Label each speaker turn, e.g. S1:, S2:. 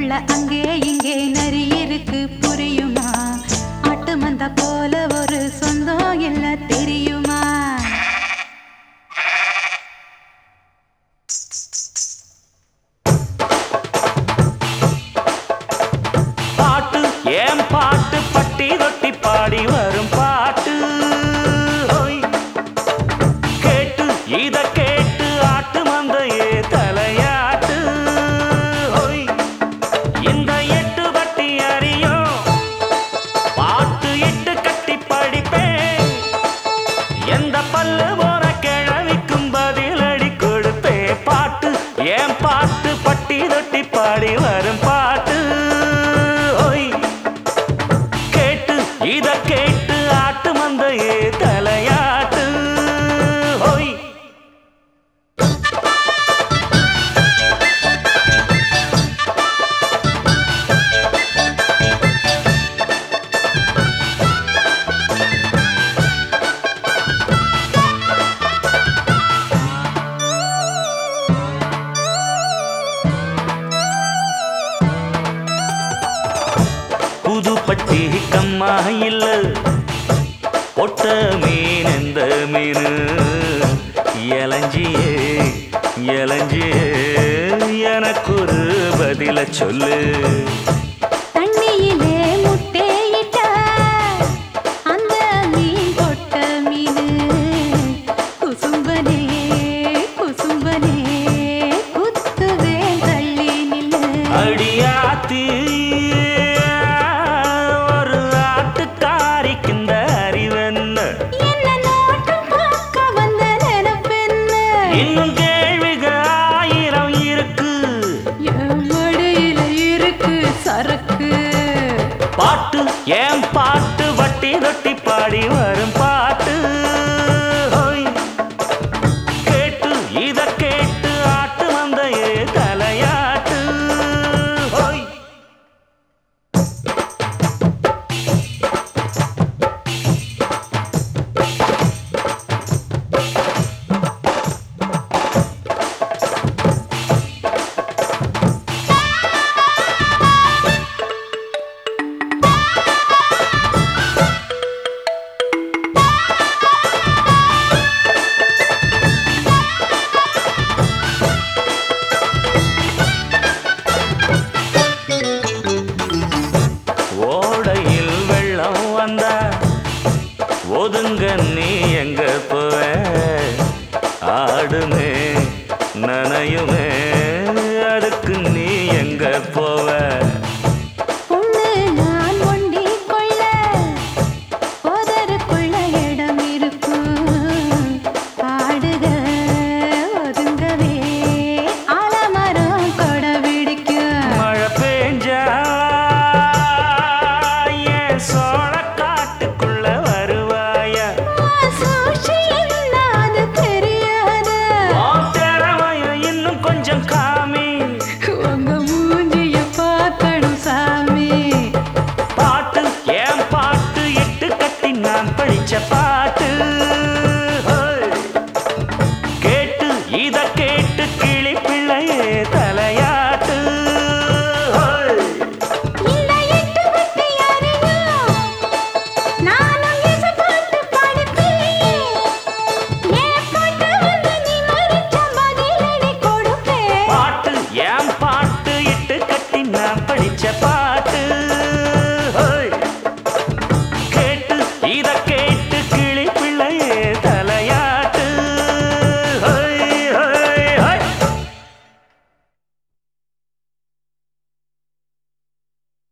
S1: காட்டுக்குள்ள அங்கே இங்கே நரி இருக்கு புரியுமா ஆட்டு மந்த போல ஒரு சொந்தம் எல்லாம் தெரியுமா
S2: பாட்டு ஏன் பாட்டு பட்டி தொட்டி பாடி வரும் பாட்டு ஹோய். கேட்டு இத கேட்டு ஆட்டு மந்தையே தலையாட்டு ஹோய். இந்த எட்டு பட்டி அறியும் பாட்டு இட்டு கட்டி படிப்பேன் எந்த பல்லு போற கிழவிக்கும் பதிலடி கொடுப்பே பாட்டு ஏன் பாட்டு பட்டி தொட்டி பாடி வரும் பாட்டு ஓய் கேட்டு இத கேட்டு ஆட்டு மந்தையே தலையாட்டு ஓய் புதுப்பட்டி கம்மா இல்ல ஒட்ட மீன் எந்த மீன் இளஞ்சியே இளஞ்சியே எனக்கு ஒரு பதில சொல்லு
S1: தண்ணியிலே முட்டையிட்ட அந்த மீன் கொட்ட மீனு குசும்பனே குசும்பனே குத்துவேன் தள்ளி நில்லு
S2: அடியாத்தி ஒரு ஆட்டுக்காரிக்கு இந்த அறிவென்ன
S1: என்ன நோட்டம் பார்க்க வந்த நினைப்பென்ன
S2: இன்னும் கேள்விகள் ஆயிரம் இருக்கு
S1: என் மடியில இருக்கு சரக்கு
S2: பாட்டு ஏன் பாட்டு வட்டி தொட்டி பாடி வரும்